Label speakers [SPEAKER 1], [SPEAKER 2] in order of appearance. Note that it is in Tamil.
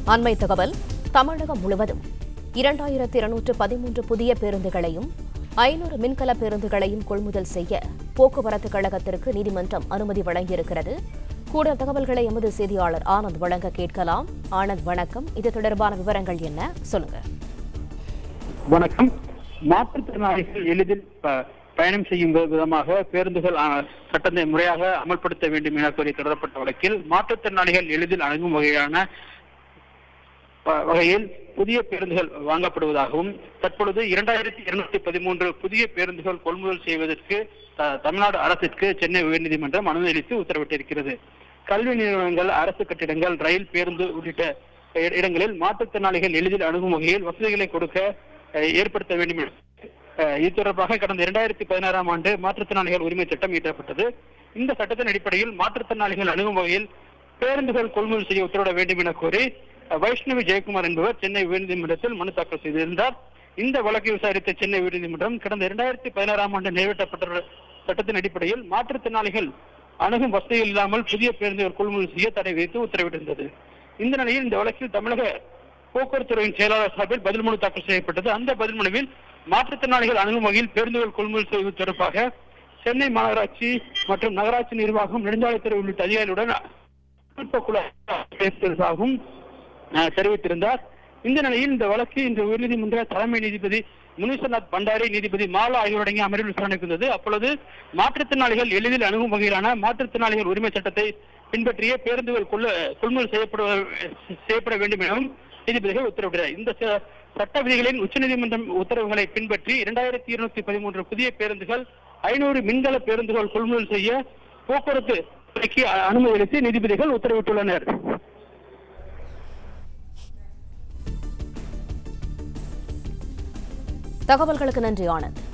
[SPEAKER 1] அண்மை தகவல் தமிழகம் முழுவதும் இரண்டாயிரத்தி இருநூற்று பதிமூன்று புதிய பேருந்துகளையும் ஐநூறு மின்கல பேருந்துகளையும் கொள்முதல் செய்ய போக்குவரத்து கழகத்திற்கு நீதிமன்றம் அனுமதி வழங்கியிருக்கிறது கூடுதல் தகவல்களை எமது செய்தியாளர் ஆனந்த் வழங்க கேட்கலாம் ஆனந்த் வணக்கம் இது தொடர்பான விவரங்கள் என்ன சொல்லுங்க
[SPEAKER 2] வணக்கம் மாற்றுத்திறனாளிகள் எளிதில் ப- பயணம் செய்யும் வி- விதமாக பேருந்துகள் ஆ, சட்டத்தை முறையாக அமல்படுத்த வேண்டும் என கோரி தொடரப்பட்ட வழக்கில் மாற்றுத்திறனாளிகள் எளிதில் அணுகும் வகையான வ- வகையில் புதிய பேருந்துகள் வாங்கப்படுவதாகவும் தற்பொழுது இரண்டாயிரத்தி இருநூத்தி பதிமூன்று புதிய பேருந்துகள் கொள்முதல் செய்வதற்கு த- தமிழ்நாடு அரசிற்கு சென்னை உயர்நீதிமன்றம் அனுமதி அளித்து உத்தரவிட்டிருக்கிறது கல்வி நிறுவனங்கள் அரசு கட்டிடங்கள் ரயில் பேருந்து உள்ளிட்ட இட- இடங்களில் மாற்றுத்திறனாளிகள் எளிதில் அணுகும் வகையில் வசதிகளை கொடுக்க அஹ், ஏற்படுத்த வேண்டும் என, அஹ், இது தொடர்பாக கடந்த இரண்டாயிரத்தி பதினாறாம் ஆண்டு மாற்றுத்திறனாளிகள் உரிமை சட்டம் இயற்றப்பட்டது இந்த சட்டத்தின் அடிப்படையில் மாற்றுத்திறனாளிகள் அணுகும் வகையில் பேருந்துகள் கொள்முதல் செய்ய உத்தரவிட வேண்டும் என கோரி அஹ், வைஷ்ணவி ஜெயக்குமார் என்பவர் சென்னை உயர்நீதிமன்றத்தில் மனு தாக்கல் செய்திருந்தார் இந்த வழக்கை விசாரித்த சென்னை உயர்நீதிமன்றம் கடந்த இரண்டாயிரத்தி பதினாறாம் ஆண்டு நிறைவேற்றப்பட்ட சட்டத்தின் அடிப்படையில் மாற்றுத்திறனாளிகள் அணுகும் வசதிகள் இல்லாமல் புதிய பேருந்துகள் கொள்முதல் செய்ய தடை விதித்து உத்தரவிட்டிருந்தது இந்த நிலையில் இந்த வழக்கில் தமிழக போக்குவரத்து துறையின் செயலாளர் சார்பில் பதில் மனு தாக்கல் செய்யப்பட்டது அந்த பதில் மனுவில் மாற்றுத்திறனாளிகள் அணுகும் வகையில் பேருந்துகள் கொள்முதல் செய்வது தொடர்பாக சென்னை மாநகராட்சி மற்றும் நகராட்சி நிர்வாகம் நெடுஞ்சாலைத்துறை உள்ளிட்ட அதிகாரிகளுடன் தொழில்நுட்ப குழு பேசுவதாகவும் அஹ், தெரிவித்திருந்தார் இந்த நிலையில் இந்த வழக்கு இன்று உயர்நீதிமன்ற தலைமை நீதிபதி முனீஸ்வரநாத் பண்டாரி நீதிபதி மாலா ஆகியோரடங்கிய அமர்வில் விசாரணைக்கு வந்தது அப்பொழுது மாற்றுத்திறனாளிகள் எளிதில் அணுகும் வகையிலான மாற்றுத்திறனாளிகள் உரிமை சட்டத்தை பின்பற்றிய பேருந்துகள் கொள்ள கொள்முதல் செய்யப்பட செய்யப்பட வேண்டும் எனவும் நீதிபதிகள் உத்தரவிட்டார் இந்த ச- சட்ட விதிகளின் உச்சநீதிமன்றம் உத்தரவுகளை பின்பற்றி இரண்டாயிரத்தி இருநூத்தி பதிமூன்று புதிய பேருந்துகள் ஐநூறு மின்கல பேருந்துகள் கொள்முதல் செய்ய போக்குவரத்து துறைக்கு அ- அனுமதி அளித்து நீதிபதிகள் உத்தரவிட்டுள்ளனர்
[SPEAKER 1] தகவல்களுக்கு நன்றி ஆனந்த்